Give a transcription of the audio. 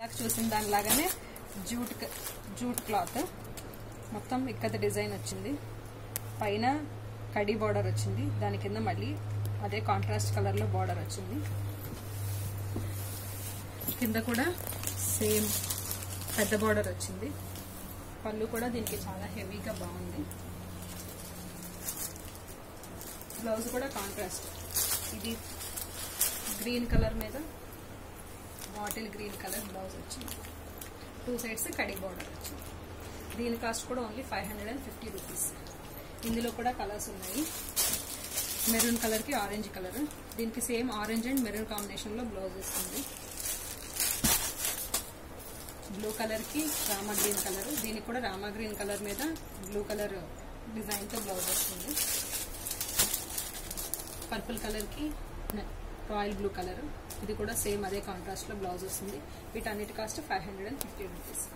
నాకు చూసిన దానిలాగానే జూట్ క- జూట్ క్లాత్ మొత్తం ఇక్కత డిజైన్ వచ్చింది పైన కడి బార్డర్ వచ్చింది దాని కింద మళ్ళీ అదే కాంట్రాస్ట్ కలర్ లో బార్డర్ వచ్చింది కింద కూడా సేమ్ పెద్ద బార్డర్ వచ్చింది పళ్ళు కూడా దీనికి చాలా హెవీగా బాగుంది బ్లౌజ్ కూడా కాంట్రాస్ట్ ఇది గ్రీన్ కలర్ మీద బాటిల్ గ్రీన్ కలర్ బ్లౌజ్ వచ్చింది టూ సైడ్స్ కడి బార్డర్ వచ్చింది దీని కాస్ట్ కూడా only five hundred and fifty rupees ఇందులో కూడా కలర్స్ ఉన్నాయి మెరూన్ కలర్కి ఆరెంజ్ కలర్ దీనికి సేమ్ ఆరెంజ్ అండ్ మెరూన్ కాంబినేషన్లో బ్లౌజ్ వస్తుంది బ్లూ కలర్కి రామా గ్రీన్ కలర్ దీనికి కూడా రామా గ్రీన్ కలర్ మీద బ్లూ కలర్ డిజైన్తో బ్లౌజ్ వస్తుంది పర్పుల్ కలర్కి రాయల్ బ్లూ కలర్ ఇది కూడా సేమ్ అదే కాంట్రాస్ట్లో బ్లౌజ్ వస్తుంది వీటన్నిటి cost five hundred and fifty rupees